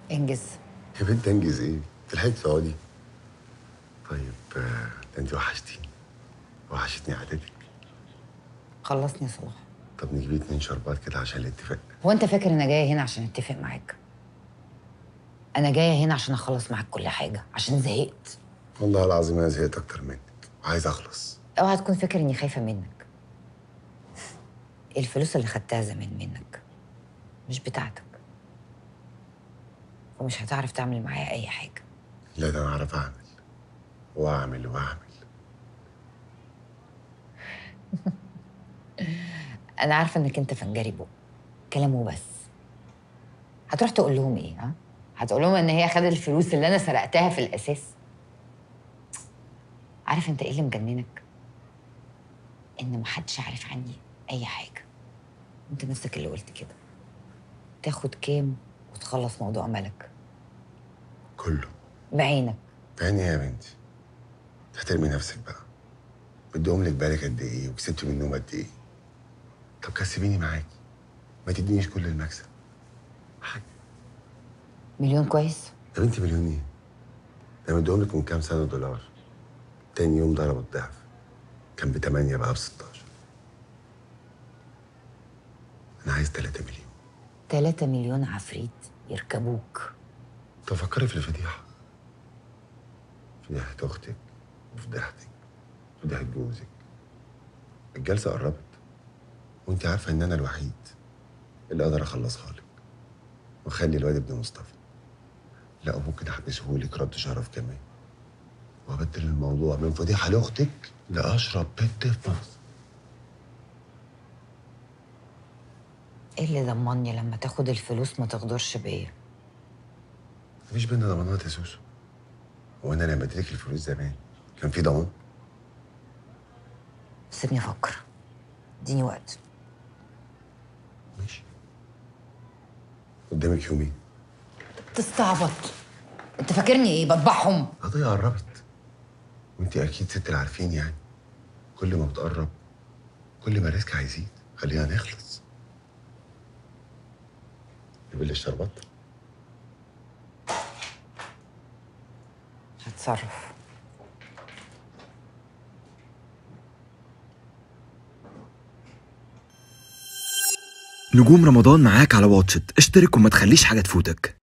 انجز يا بنت انجز ايه؟ تلحقي تقعدي طيب آه، ده انت وحشتيني وحشتني قعدتك خلصني يا صلاح طب نجيب اتنين شربات كده عشان الاتفاق هو انت فاكر انا جايه هنا عشان اتفق معاك انا جايه هنا عشان اخلص معاك كل حاجه عشان زهقت والله العظيم انا زهقت اكتر منك وعايز اخلص اوعى تكون فاكر اني خايفه منك الفلوس اللي خدتها زمان منك مش بتاعتك ومش هتعرف تعمل معايا اي حاجه لا ده انا اعرف اعمل واعمل واعمل انا عارفه انك انت فنجري بق كلام وبس هتروح تقول لهم ايه ها هتقول لهم ان هي خدت الفلوس اللي انا سرقتها في الاساس عارف انت ايه اللي مجننك ان محدش عارف عني اي حاجه انت نفسك اللي قلت كده تاخد كام وتخلص موضوع ملك كله بعينك تاني يا بنتي تحترمي نفسك بقى بدهم لك بالك قد ايه وكسبت منهم قد ايه طب كسبيني معاكي ما تدينيش كل المكسب حاجه مليون كويس يا بنتي مليون ايه ده مديهم لك من كام سنه دولار تاني يوم ضرب الضعف كان ب 8 بقى ب 16 انا عايز 3 مليون 3 مليون عفريت يركبوك طب فكري في الفضيحه فضيحه اختك وفضيحتك فضيحه جوزك الجلسه قربت وانت عارفه ان انا الوحيد اللي اقدر اخلصها لك واخلي الواد ابن مصطفى لا وممكن احبسه لك رد شرف كمان وابدل الموضوع من فضيحه لاختك لاشرب بنت في مصر ايه اللي ضمني لما تاخد الفلوس ما تغدرش بيا مفيش بينا ضمانات يا سوسو هو انا لما اديتك الفلوس زمان كان في ضمان سيبني افكر اديني وقت ماشي قدامك يومين تستعبط انت فاكرني ايه بذبحهم القضية قربت وانت اكيد ست العارفين يعني كل ما بتقرب كل ما الريسك هيزيد خلينا نخلص جيب لي الشربات هتصرف نجوم رمضان معاك على واتشت اشترك وما تخليش حاجة تفوتك